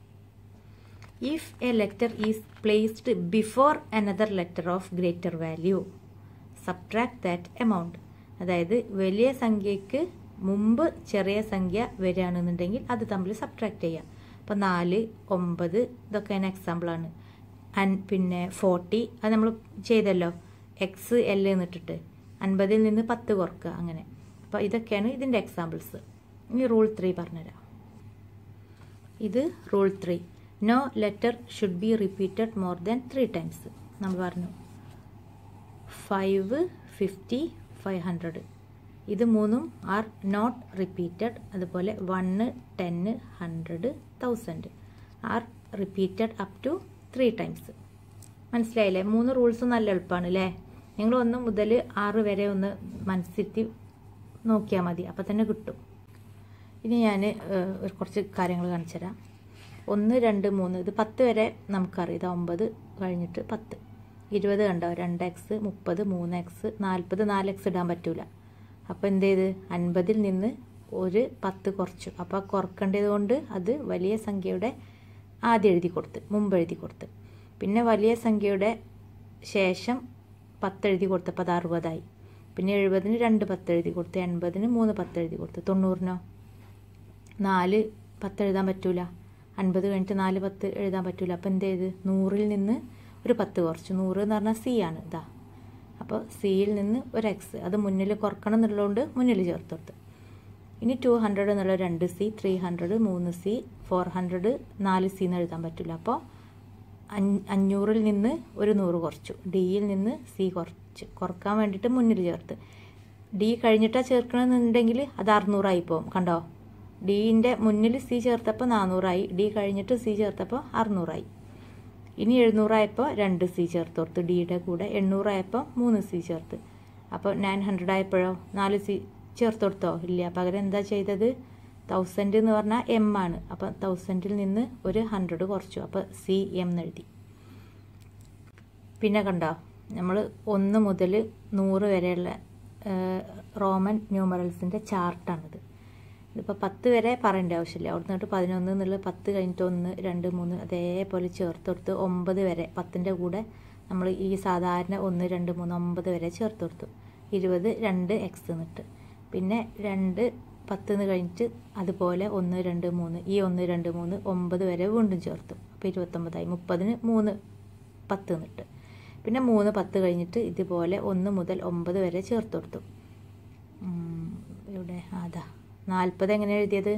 if a letter is placed before another letter of greater value subtract that amount അതായത് വലിയ സംഖ്യയ്ക്ക് മുമ്പ് ചെറിയ സംഖ്യ വരികയാണെന്നുണ്ടെങ്കിൽ അത് തമ്മിൽ സബ്ട്രാക്ട് ചെയ്യാം അപ്പോൾ നാല് ഒമ്പത് ഇതൊക്കെ അതിന് എക്സാമ്പിളാണ് അൻ പിന്നെ ഫോർട്ടി അത് നമ്മൾ ചെയ്തല്ലോ എക്സ് എൽ എന്നിട്ടിട്ട് അൻപതിൽ നിന്ന് പത്ത് കുറക്കുക അങ്ങനെ അപ്പോൾ ഇതൊക്കെയാണ് ഇതിൻ്റെ എക്സാമ്പിൾസ് ഇനി റൂൾ ത്രീ പറഞ്ഞുതരാം ഇത് rule three no letter should be repeated more than three times നമ്മൾ പറഞ്ഞു ഫൈവ് ഫിഫ്റ്റി ഫൈവ് ഹൺഡ്രഡ് ഇത് മൂന്നും ആർ നോട്ട് റിപ്പീറ്റഡ് അതുപോലെ one ten hundred thousand are repeated up to three times മനസ്സിലായില്ലേ മൂന്ന് റൂൾസും നല്ല എളുപ്പമാണ് അല്ലേ നിങ്ങൾ ഒന്ന് മുതൽ ആറ് വരെ ഒന്ന് മനസ്സിരുത്തി നോക്കിയാൽ മതി അപ്പം തന്നെ കിട്ടും ഇനി ഞാൻ ഒരു കുറച്ച് കാര്യങ്ങൾ കാണിച്ചു തരാം ഒന്ന് രണ്ട് മൂന്ന് ഇത് പത്ത് വരെ നമുക്കറിയാം ഇത് ഒമ്പത് കഴിഞ്ഞിട്ട് പത്ത് ഇരുപത് കണ്ടോ രണ്ട് എക്സ് മുപ്പത് മൂന്ന് എക്സ് നാൽപ്പത് നാല് എക്സ് ഇടാൻ പറ്റൂല അപ്പോൾ എന്ത് ചെയ്ത് അൻപതിൽ നിന്ന് ഒരു പത്ത് കുറച്ചു അപ്പോൾ കുറക്കേണ്ടത് കൊണ്ട് അത് വലിയ സംഖ്യയുടെ ആദ്യം എഴുതി കൊടുത്ത് മുമ്പ് എഴുതി കൊടുത്ത് പിന്നെ വലിയ സംഖ്യയുടെ ശേഷം പത്ത് എഴുതി കൊടുത്തപ്പോൾ അത് അറുപതായി പിന്നെ എഴുപതിന് രണ്ട് പത്ത് എഴുതി കൊടുത്ത് എൺപതിന് മൂന്ന് പത്ത് എഴുതി കൊടുത്ത് തൊണ്ണൂറിനോ നാല് പത്ത് എഴുതാൻ പറ്റൂല അൻപത് കഴിഞ്ഞിട്ട് നാല് പത്ത് എഴുതാൻ പറ്റൂല അപ്പോൾ എന്ത് ചെയ്ത് നൂറിൽ നിന്ന് ഒരു പത്ത് കുറച്ച് നൂറ് എന്ന് പറഞ്ഞാൽ സി ആണ് ഇതാ അപ്പോൾ സിയിൽ നിന്ന് ഒരു എക്സ് അത് മുന്നിൽ കുറക്കണം എന്നുള്ളതുകൊണ്ട് മുന്നിൽ ചേർത്ത് കൊടുത്ത് ഇനി ടു ഹൺഡ്രഡ് എന്നുള്ള രണ്ട് സി ത്രീ ഹൺഡ്രഡ് മൂന്ന് സി ഫോർ ഹൺഡ്രഡ് നാല് സി എന്ന് എഴുതാൻ പറ്റില്ല അപ്പോൾ അഞ്ഞൂറിൽ നിന്ന് ഒരു നൂറ് കുറച്ചു ഡിയിൽ നിന്ന് സി കുറച്ച് കുറക്കാൻ വേണ്ടിയിട്ട് മുന്നിൽ ചേർത്ത് ഡി കഴിഞ്ഞിട്ടാണ് ചേർക്കണമെന്നുണ്ടെങ്കിൽ അത് അറുന്നൂറായി പോകും കണ്ടോ ഡീൻ്റെ മുന്നിൽ സി ചേർത്തപ്പോൾ നാനൂറായി ഡി കഴിഞ്ഞിട്ട് സി ചേർത്തപ്പോൾ അറുന്നൂറായി ഇനി എഴുന്നൂറായപ്പോൾ രണ്ട് സി ചേർത്ത് കൊടുത്ത് ഡിയുടെ കൂടെ എണ്ണൂറായപ്പോൾ മൂന്ന് സി ചേർത്ത് അപ്പോൾ നയൻ ഹൺഡ്രഡ് ആയപ്പോഴോ നാല് സി ചേർത്ത് കൊടുത്തോ ഇല്ല പകരം എന്താ ചെയ്തത് തൗസൻഡ് എന്ന് പറഞ്ഞാൽ എം ആണ് അപ്പം തൗസൻഡിൽ നിന്ന് ഒരു ഹൺഡ്രഡ് കുറച്ചു അപ്പോൾ സി എം എഴുതി പിന്നെ കണ്ടോ നമ്മൾ ഒന്ന് മുതൽ നൂറ് വരെയുള്ള റോമൻ ന്യൂമറൽസിൻ്റെ ചാർട്ടാണിത് ഇതിപ്പോൾ പത്ത് വരെ പറയേണ്ട ആവശ്യമില്ല അവിടെ നിന്നിട്ട് പതിനൊന്ന് എന്നുള്ള പത്ത് കഴിഞ്ഞിട്ട് ഒന്ന് രണ്ട് മൂന്ന് അതേപോലെ ചേർത്ത് കൊടുത്ത് ഒമ്പത് വരെ പത്തിൻ്റെ കൂടെ നമ്മൾ ഈ സാധാരണ ഒന്ന് രണ്ട് മൂന്ന് ഒമ്പത് വരെ ചേർത്ത് കൊടുത്തു ഇരുപത് രണ്ട് എക്സ് എന്നിട്ട് പിന്നെ രണ്ട് പത്ത് എന്ന് കഴിഞ്ഞിട്ട് അതുപോലെ ഒന്ന് രണ്ട് മൂന്ന് ഈ ഒന്ന് രണ്ട് മൂന്ന് ഒമ്പത് വരെ വീണ്ടും ചേർത്തു അപ്പോൾ ഇരുപത്തൊമ്പതായി മുപ്പതിന് മൂന്ന് പത്ത് എന്നിട്ട് പിന്നെ മൂന്ന് പത്ത് കഴിഞ്ഞിട്ട് ഇതുപോലെ ഒന്ന് മുതൽ ഒമ്പത് വരെ ചേർത്ത് കൊടുത്തു ഇവിടെ അതാ നാൽപ്പത് എങ്ങനെ എഴുതിയത്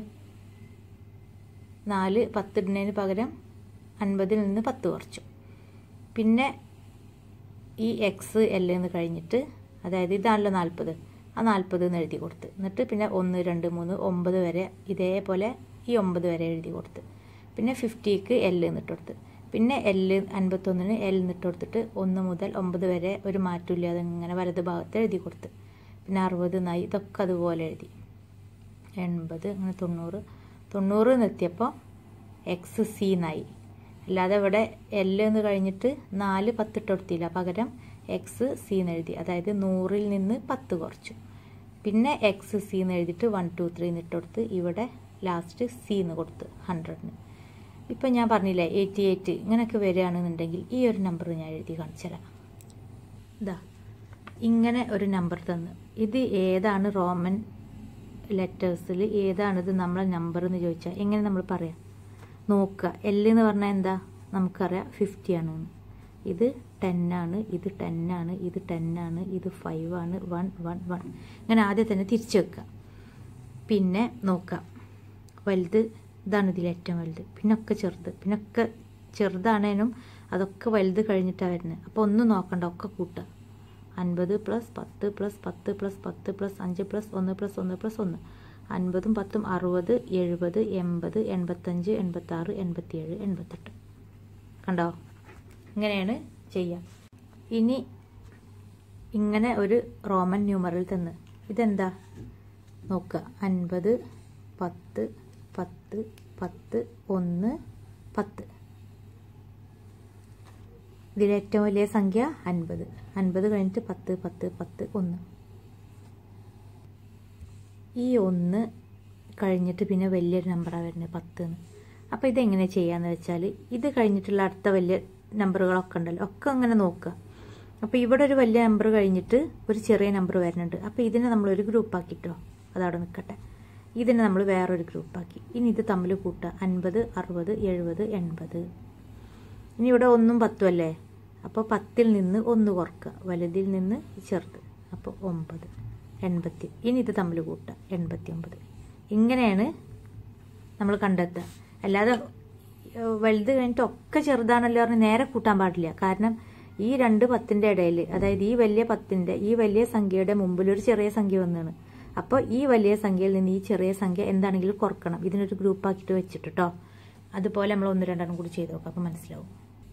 നാല് പത്തിടുന്നതിന് പകരം അൻപതിൽ നിന്ന് പത്ത് കുറച്ചു പിന്നെ ഈ എക്സ് എൽ എന്ന് കഴിഞ്ഞിട്ട് അതായത് ഇതാണല്ലോ നാൽപ്പത് ആ നാൽപ്പത് എന്ന് എഴുതി കൊടുത്ത് എന്നിട്ട് പിന്നെ ഒന്ന് രണ്ട് മൂന്ന് ഒമ്പത് വരെ ഇതേപോലെ ഈ ഒമ്പത് വരെ എഴുതി കൊടുത്ത് പിന്നെ ഫിഫ്റ്റിക്ക് എൽ എന്നിട്ട് കൊടുത്ത് പിന്നെ എൽ അൻപത്തൊന്നിന് എൽ എന്നിട്ട് കൊടുത്തിട്ട് ഒന്ന് മുതൽ ഒമ്പത് വരെ ഒരു മാറ്റമില്ലാതെ ഇങ്ങനെ വലത് ഭാഗത്ത് എഴുതി കൊടുത്ത് പിന്നെ അറുപത് നായി ഇതൊക്കെ അതുപോലെ എഴുതി എൺപത് അങ്ങനെ തൊണ്ണൂറ് തൊണ്ണൂറ് നിർത്തിയപ്പോൾ എക്സ് സി എന്നായി അല്ലാതെ ഇവിടെ എൽ എന്ന് കഴിഞ്ഞിട്ട് നാല് പത്തിട്ട് കൊടുത്തില്ല പകരം എക്സ് സി എന്ന് എഴുതി അതായത് നൂറിൽ നിന്ന് പത്ത് കുറച്ചു പിന്നെ എക്സ് സി എന്ന് എഴുതിയിട്ട് വൺ ടു ത്രീ എന്നിട്ട് കൊടുത്ത് ഇവിടെ ലാസ്റ്റ് സി എന്ന് കൊടുത്ത് ഹൺഡ്രഡിന് ഇപ്പം ഞാൻ പറഞ്ഞില്ലേ എയ്റ്റി എയ്റ്റ് ഇങ്ങനെയൊക്കെ വരികയാണെന്നുണ്ടെങ്കിൽ ഈ ഒരു നമ്പർ ഞാൻ എഴുതി കാണിച്ചു തരാം ഇതാ ഇങ്ങനെ ഒരു നമ്പർ തന്ന് ഇത് ഏതാണ് റോമൻ ലെറ്റേഴ്സിൽ ഏതാണിത് നമ്മളെ നമ്പർ എന്ന് ചോദിച്ചാൽ എങ്ങനെ നമ്മൾ പറയാം നോക്കുക എൽ എന്ന് പറഞ്ഞാൽ എന്താ നമുക്കറിയാം ഫിഫ്റ്റി ആണ് ഇത് ടെൻ ആണ് ഇത് ടെൻ ആണ് ഇത് ടെൻ ആണ് ഇത് ഫൈവ് ആണ് വൺ വൺ വൺ ഇങ്ങനെ ആദ്യം തന്നെ തിരിച്ചു വെക്കുക പിന്നെ നോക്കാം വലുത് ഇതാണ് ഇതിൽ ഏറ്റവും വലുത് പിന്നെ ഒക്കെ ചെറുത് പിന്നെ ഒക്കെ ചെറുതാണേനും അതൊക്കെ വലുത് കഴിഞ്ഞിട്ടാണ് വരുന്നത് അപ്പോൾ ഒന്നും നോക്കണ്ട ഒക്കെ കൂട്ടുക അൻപത് പ്ലസ് പത്ത് പ്ലസ് പത്ത് പ്ലസ് പത്ത് പ്ലസ് അഞ്ച് പ്ലസ് ഒന്ന് പ്ലസ് ഒന്ന് പ്ലസ് ഒന്ന് അൻപതും പത്തും അറുപത് എഴുപത് എൺപത് എൺപത്തഞ്ച് എൺപത്താറ് എൺപത്തിയേഴ് എൺപത്തെട്ട് കണ്ടോ ഇങ്ങനെയാണ് ചെയ്യുക ഇനി ഇങ്ങനെ ഒരു റോമൻ ന്യൂമറിൽ തന്ന് ഇതെന്താ നോക്കുക അൻപത് പത്ത് പത്ത് പത്ത് ഒന്ന് പത്ത് ഇതിലെ ഏറ്റവും വലിയ സംഖ്യ അൻപത് അൻപത് കഴിഞ്ഞിട്ട് പത്ത് പത്ത് പത്ത് ഒന്ന് ഈ ഒന്ന് കഴിഞ്ഞിട്ട് പിന്നെ വലിയൊരു നമ്പറാണ് വരുന്നത് പത്ത് എന്ന് അപ്പോൾ ഇതെങ്ങനെ ചെയ്യാന്ന് വെച്ചാൽ ഇത് കഴിഞ്ഞിട്ടുള്ള അടുത്ത വലിയ നമ്പറുകളൊക്കെ ഉണ്ടല്ലോ ഒക്കെ അങ്ങനെ നോക്കുക അപ്പോൾ ഇവിടെ ഒരു വലിയ നമ്പർ കഴിഞ്ഞിട്ട് ഒരു ചെറിയ നമ്പർ വരുന്നുണ്ട് അപ്പോൾ ഇതിനെ നമ്മളൊരു ഗ്രൂപ്പാക്കിട്ടോ അതവിടെ നിൽക്കട്ടെ ഇതിനെ നമ്മൾ വേറൊരു ഗ്രൂപ്പാക്കി ഇനി ഇത് തമ്മിൽ കൂട്ടുക അൻപത് അറുപത് എഴുപത് എൺപത് ഇനി ഇവിടെ ഒന്നും പത്തും അല്ലേ അപ്പോൾ പത്തിൽ നിന്ന് ഒന്ന് കുറക്കുക വലുതിൽ നിന്ന് ചെറുത് അപ്പോൾ ഒമ്പത് എൺപത്തി ഇനി ഇത് തമ്മിൽ കൂട്ടുക എൺപത്തി ഒമ്പത് ഇങ്ങനെയാണ് നമ്മൾ കണ്ടെത്തുക അല്ലാതെ ഏഹ്, വലുത് കഴിഞ്ഞിട്ട് ഒക്കെ ചെറുതാണല്ലോ പറഞ്ഞ് നേരെ കൂട്ടാൻ പാടില്ല കാരണം ഈ രണ്ട് പത്തിന്റെ ഇടയിൽ അതായത് ഈ വലിയ പത്തിന്റെ ഈ വലിയ സംഖ്യയുടെ മുമ്പിൽ ഒരു ചെറിയ സംഖ്യ വന്നാണ് അപ്പോൾ ഈ വലിയ സംഖ്യയിൽ നിന്ന് ഈ ചെറിയ സംഖ്യ എന്താണെങ്കിലും കുറക്കണം ഇതിനൊരു ഗ്രൂപ്പ് ആക്കിയിട്ട് വെച്ചിട്ട് കേട്ടോ അതുപോലെ നമ്മൾ ഒന്ന് രണ്ടെണ്ണം കൂടി ചെയ്ത് നോക്കാം അപ്പോൾ മനസ്സിലാവും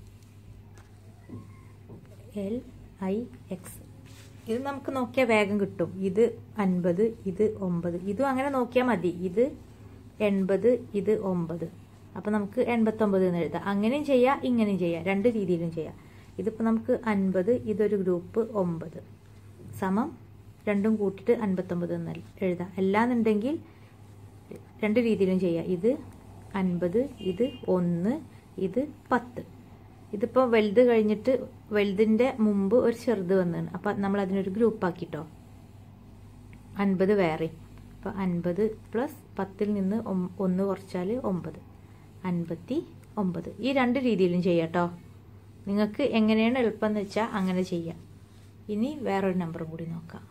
എൽ ഐ എക്സ് ഇത് നമുക്ക് നോക്കിയാൽ വേഗം കിട്ടും ഇത് അൻപത് ഇത് ഒമ്പത് ഇതും അങ്ങനെ നോക്കിയാൽ മതി ഇത് എൺപത് ഇത് ഒമ്പത് അപ്പം നമുക്ക് എൺപത്തൊമ്പത് എന്ന് എഴുതാം അങ്ങനെയും ചെയ്യാം ഇങ്ങനെയും ചെയ്യാം രണ്ട് രീതിയിലും ചെയ്യാം ഇതിപ്പോൾ നമുക്ക് അൻപത് ഇതൊരു ഗ്രൂപ്പ് ഒമ്പത് സമം രണ്ടും കൂട്ടിയിട്ട് അൻപത്തൊമ്പത് എന്ന് എഴുതാം അല്ലാന്നുണ്ടെങ്കിൽ രണ്ട് രീതിയിലും ചെയ്യാം ഇത് അൻപത് ഇത് ഒന്ന് ഇത് പത്ത് ഇതിപ്പോൾ വലുത് കഴിഞ്ഞിട്ട് വലുതിൻ്റെ മുമ്പ് ഒരു ചെറുത് വന്നതാണ് അപ്പം നമ്മൾ അതിനൊരു ഗ്രൂപ്പ് ആക്കിട്ടോ അൻപത് വേറെ അപ്പോൾ അൻപത് പ്ലസ് പത്തിൽ നിന്ന് ഒം- ഒന്ന് കുറച്ചാൽ ഒമ്പത് അൻപത്തി ഒമ്പത് ഈ രണ്ട് രീതിയിലും ചെയ്യാം കേട്ടോ നിങ്ങൾക്ക് എങ്ങനെയാണ് എളുപ്പം എന്ന് വെച്ചാൽ അങ്ങനെ ചെയ്യാം ഇനി വേറൊരു നമ്പറും കൂടി നോക്കാം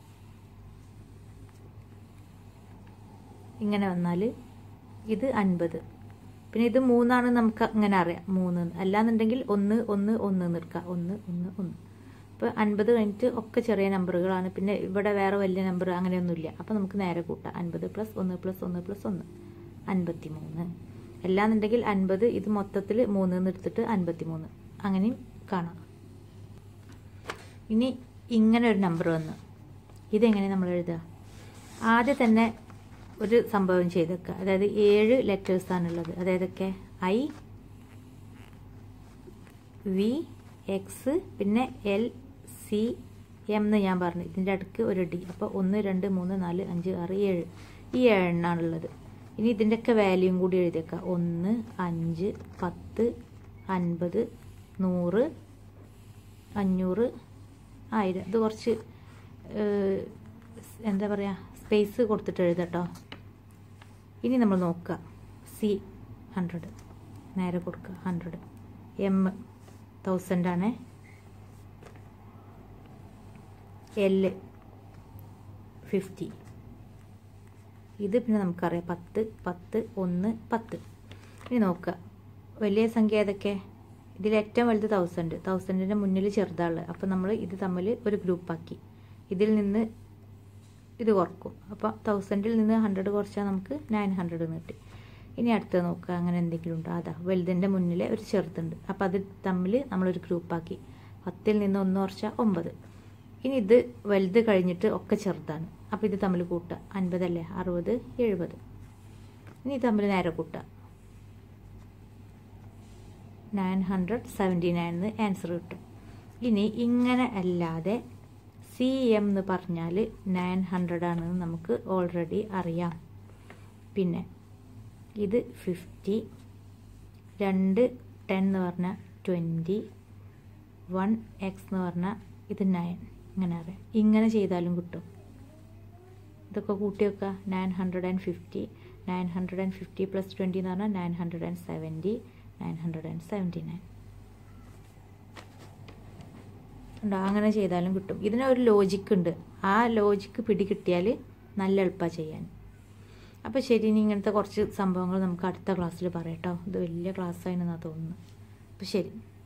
ഇങ്ങനെ വന്നാൽ ഇത് അൻപത് പിന്നെ ഇത് മൂന്നാണ് നമുക്ക് അങ്ങനെ അറിയാം മൂന്ന് എന്ന്. അല്ലാന്നുണ്ടെങ്കിൽ ഒന്ന് ഒന്ന് ഒന്ന് നിൽക്കുക ഒന്ന് ഒന്ന് ഒന്ന് ഇപ്പോൾ അൻപത് കഴിഞ്ഞിട്ട് ഒക്കെ ചെറിയ നമ്പറുകളാണ് പിന്നെ ഇവിടെ വേറെ വലിയ നമ്പർ അങ്ങനെയൊന്നുമില്ല അപ്പോൾ നമുക്ക് നേരെ കൂട്ടാം അൻപത് പ്ലസ് ഒന്ന് പ്ലസ് ഒന്ന് പ്ലസ് ഒന്ന് അൻപത്തി മൂന്ന് അല്ലാന്നുണ്ടെങ്കിൽ അൻപത് ഇത് മൊത്തത്തിൽ മൂന്ന് എന്ന് എടുത്തിട്ട് അൻപത്തി മൂന്ന് അങ്ങനെയും കാണാം ഇനി ഇങ്ങനെ ഒരു നമ്പർ വന്നു ഇതെങ്ങനെ നമ്മൾ എഴുതുക ആദ്യം തന്നെ ഒരു സംഭവം ചെയ്തേക്കുക അതായത് ഏഴ് ലെറ്റേഴ്സ് ആണുള്ളത് അതായതൊക്കെ ഐ വി എക്സ് പിന്നെ എൽ സി എം എന്ന് ഞാൻ പറഞ്ഞു ഇതിൻ്റെ അടുക്ക് ഒരു ഡി അപ്പോൾ ഒന്ന് രണ്ട് മൂന്ന് നാല് അഞ്ച് ആറ് ഏഴ് ഈ ഏഴെണ്ണാണുള്ളത് ഇനി ഇതിൻ്റെയൊക്കെ വാല്യൂം കൂടി എഴുതിയേക്കാം ഒന്ന് അഞ്ച് പത്ത് അൻപത് നൂറ് അഞ്ഞൂറ് ആയിരം ഇത് കുറച്ച് ഏഹ്, എന്താ പറയുക സ്പേസ് കൊടുത്തിട്ട് എഴുതട്ടോ ഇനി നമ്മൾ നോക്കുക സി ഹൺഡ്രഡ് നേരെ കൊടുക്കുക ഹൺഡ്രഡ് എം തൗസൻഡ് ആണ് എൽ ഫിഫ്റ്റി ഇത് പിന്നെ നമുക്കറിയാം പത്ത് പത്ത് ഒന്ന് പത്ത് ഇനി നോക്കുക വലിയ സംഖ്യ ഏതൊക്കെ ഇതിൽ ഏറ്റവും വലുത് തൗസൻഡ് തൗസൻഡിൻ്റെ മുന്നിൽ ചെറുതാള് അപ്പോൾ നമ്മൾ ഇത് തമ്മിൽ ഒരു ഗ്രൂപ്പാക്കി ഇതിൽ നിന്ന് ഇത് കുറക്കും അപ്പോൾ തൗസൻഡിൽ നിന്ന് ഹൺഡ്രഡ് കുറച്ചാൽ നമുക്ക് നയൻ ഹൺഡ്രഡ് എന്ന് കിട്ടി ഇനി അടുത്ത് നോക്കുക അങ്ങനെ എന്തെങ്കിലും ഉണ്ടോ അതാ വലുതിൻ്റെ മുന്നിൽ ഒരു ചെറുതുണ്ട് അപ്പോൾ അത് തമ്മിൽ നമ്മളൊരു ഗ്രൂപ്പാക്കി പത്തിൽ നിന്ന് ഒന്ന് കുറച്ചാൽ ഒമ്പത് ഇനി ഇത് വലുത് കഴിഞ്ഞിട്ട് ഒക്കെ ചെറുതാണ് അപ്പോൾ ഇത് തമ്മിൽ കൂട്ടുക അൻപതല്ലേ അറുപത് എഴുപത് ഇനി ഇത് തമ്മിൽ നേരെ കൂട്ടുക നയൻ ഹൺഡ്രഡ് സെവൻറ്റി നയൻ എന്ന് ആൻസർ കിട്ടും ഇനി ഇങ്ങനെ അല്ലാതെ സി എം എന്ന് പറഞ്ഞാൽ നയൻ ഹൺഡ്രഡ് ആണെന്ന് നമുക്ക് ഓൾറെഡി അറിയാം പിന്നെ ഇത് ഫിഫ്റ്റി രണ്ട് ടെൻ എന്ന് പറഞ്ഞാൽ ട്വൻറ്റി വൺ എക്സ് എന്ന് പറഞ്ഞാൽ ഇത് നയൻ ഇങ്ങനെ അറിയാം ഇങ്ങനെ ചെയ്താലും കിട്ടും ഇതൊക്കെ കൂട്ടി വെക്കുക nine hundred and fifty nine hundred and fifty plus twenty എന്ന് പറഞ്ഞാൽ nine hundred and seventy nine hundred and seventy nine ഉണ്ടോ അങ്ങനെ ചെയ്താലും കിട്ടും ഇതിന് ഒരു ലോജിക്ക് ഉണ്ട് ആ ലോജിക്ക് പിടികിട്ടിയാൽ നല്ല എളുപ്പമാണ് ചെയ്യാൻ അപ്പോൾ ശരി ഇനി ഇങ്ങനത്തെ കുറച്ച് സംഭവങ്ങൾ നമുക്ക് അടുത്ത ക്ലാസ്സിൽ പറയാം കേട്ടോ ഇത് വലിയ ക്ലാസ്സാണെന്നാണ് തോന്നുന്നത് അപ്പോൾ ശരി